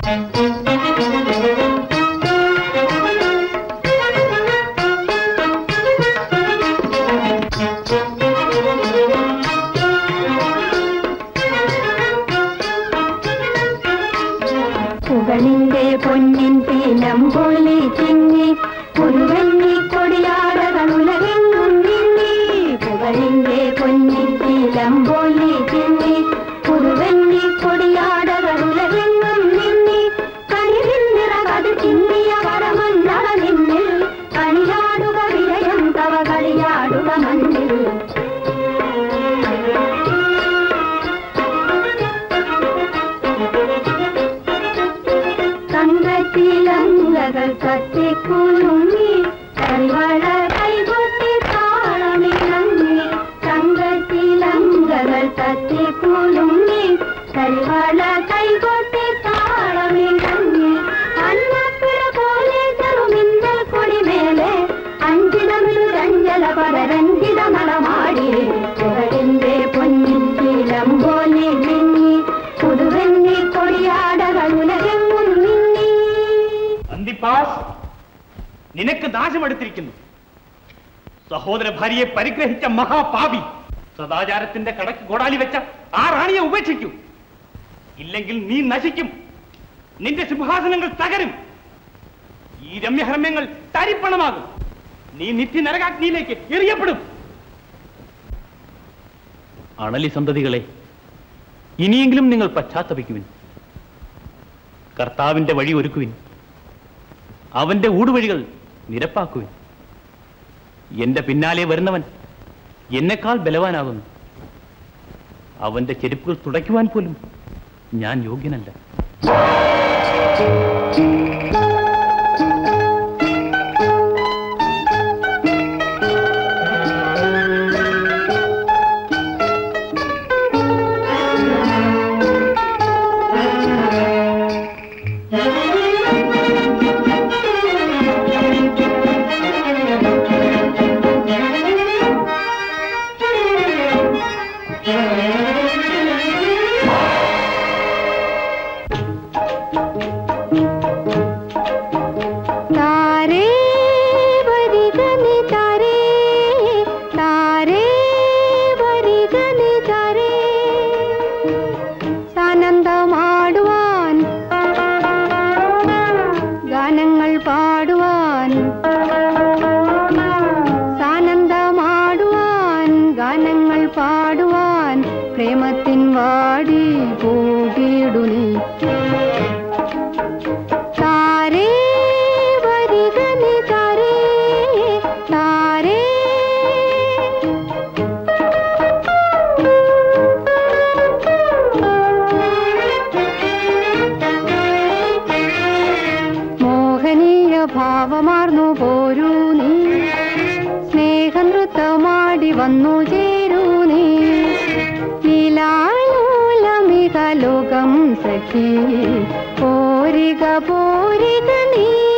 പുകളിന്റെ പൊന്നിൻ പീലം പൊള്ളി ചിങ്ങി പുൽവെള്ളി കൊടിയാടകൾ ഉലകെങ്ങും നിന്നി പുകളിന്റെ പൊന്നിൻ പീലം പൊള്ളി ചിങ്ങി പുൽവെള്ളി കൊടിയാടകൾ ഉലകെങ്ങും നിന്നി കണിരിൽ നിറകത് ചിന്തിയ പരമന്നട നിന്നിൽ കണിയാടുക വിജയം തവ കളിയാടുക മണ്ണിൽ തങ്കത്തിലങ്കകൾ കത്തിക്കുലുങ്ങി കരിവള കൈകൊട്ടി താളമിളങ്ങി തങ്കത്തിലങ്കകൾ കത്തിക്കുലുങ്ങി കരിവള കൈകൊട്ടി താളമിളങ്ങി അന്നപ്പിട പോലെ ചെറുമിന്നൽ കൊടിമേലെ അഞ്ചിടമിരുരഞ്ജല പരരഞ്ജിത നടമാടി പുകഴിന്റെ പൊന്നിൻ ശീലം പോലെ മിന്നി പുതുവെന്നി കൊടിയാടകൾ ഉലകെങ്ങും മിന്നി അന്തിപ്പാസ് നിനക്ക് നാശമെടുത്തിരിക്കുന്നു സഹോദര ഭാര്യയെ പരിഗ്രഹിച്ച മഹാപാപി സദാചാരത്തിന്റെ കടക്ക് കോടാലി വെച്ച ആ റാണിയെ ഉപേക്ഷിക്കൂ ഇല്ലെങ്കിൽ നീ നശിക്കും നിന്റെ സിംഹാസനങ്ങൾ തകരും ഈ രമ്യഹർമ്മ്യങ്ങൾ തരിപ്പണമാകും നീ നിത്യ നരകാഗ്നിയിലേക്ക് എറിയപ്പെടും അണലി സന്തതികളെ ഇനിയെങ്കിലും നിങ്ങൾ പശ്ചാത്തപിക്കുവിൻ കർത്താവിന്റെ വഴി ഒരുക്കുവിൻ അവന്റെ ഊടുവഴികൾ നിരപ്പാക്കുവിൻ എന്റെ പിന്നാലെ വരുന്നവൻ എന്നെക്കാൾ ബലവാനാകുന്നു അവന്റെ ചെരുപ്പുകൾ തുടയ്ക്കുവാൻ പോലും ഞാൻ യോഗ്യനല്ല താരേ വരികനി താരേ താരേ വരികനി താരേ സാനന്ദമാടുവാൻ ഗാനങ്ങൾ പാടുവാൻ സാനന്ദമാടുവാൻ ഗാനങ്ങൾ പാടുവാൻ പ്രേമത്തിൻ വാടി പോകിടു നീ താരേ വരികനി താരേ താരേ മോഹനീയ ഭാവമാർന്നു പോരൂ നീ സ്നേഹനൃത്തമാടി വന്നു ചേരൂ നീ ലീലാലോലമിക ലോകം സഖി പോരിക പോരിക നീ